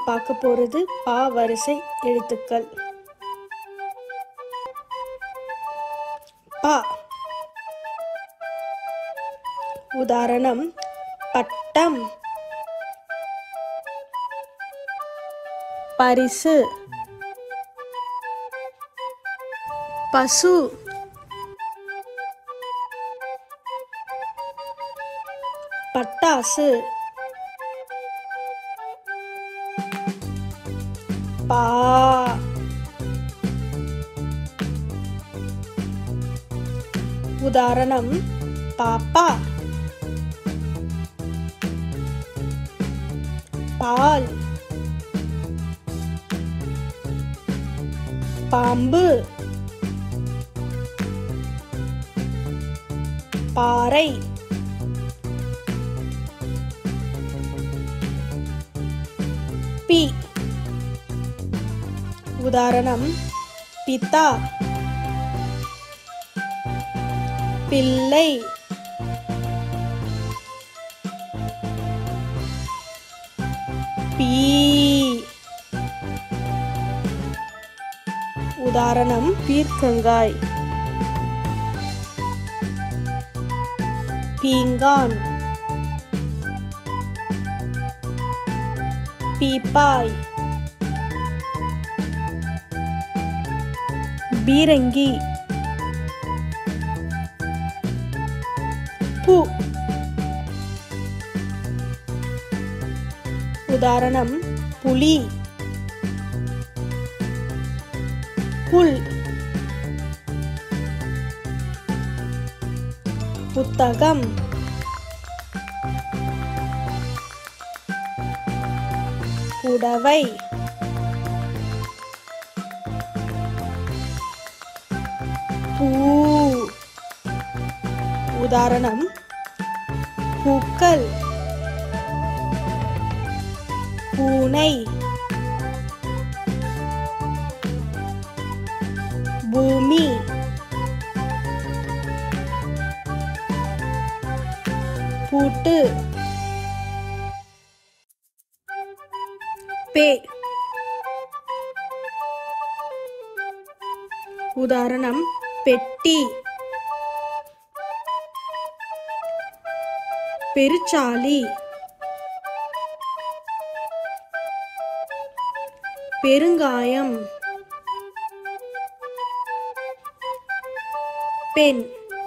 பார்க்க போறது பா வரிசை எழுத்துக்கள் பா உதாரணம் பட்டம் பரிசு பசு பட்டாசு பா உதாரணம் பாப்பா பால் பாம்பு பாறை பி உதாரணம் பித்தா பிள்ளை பீ உதாரணம் பீர்க்கங்காய் பீங்கான் பீப்பாய் பீரங்கி பூ உதாரணம் புலி புல் புத்தகம் புடவை பூ உதாரணம் பூக்கள் பூனை பூமி பூட்டு பே உதாரணம் பெட்டி பெருச்சாளி பெருங்காயம் பெண்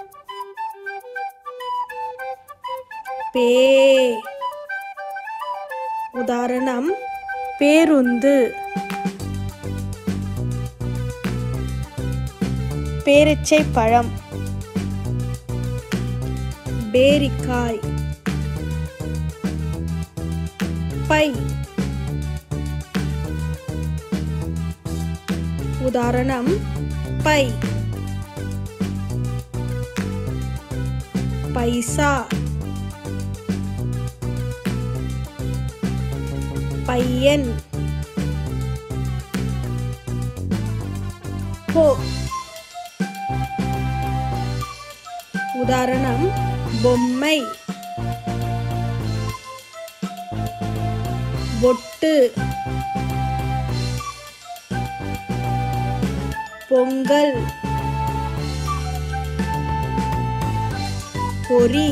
பே உதாரணம் பேருந்து பேரிச்சை பழம் பேரிக்காய் பை உதாரணம் பை பைசா பையன் போ உதாரணம் பொம்மை பொட்டு பொங்கல் பொரி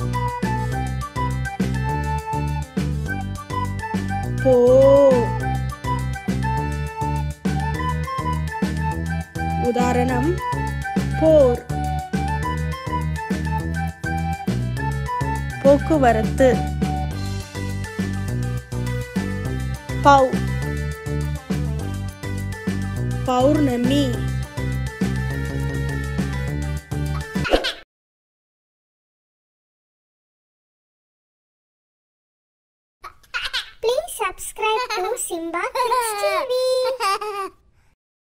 போ உதாரணம் போர் போக்குவரத்து பௌ பௌர்ணமி Please subscribe to Simba Kids TV.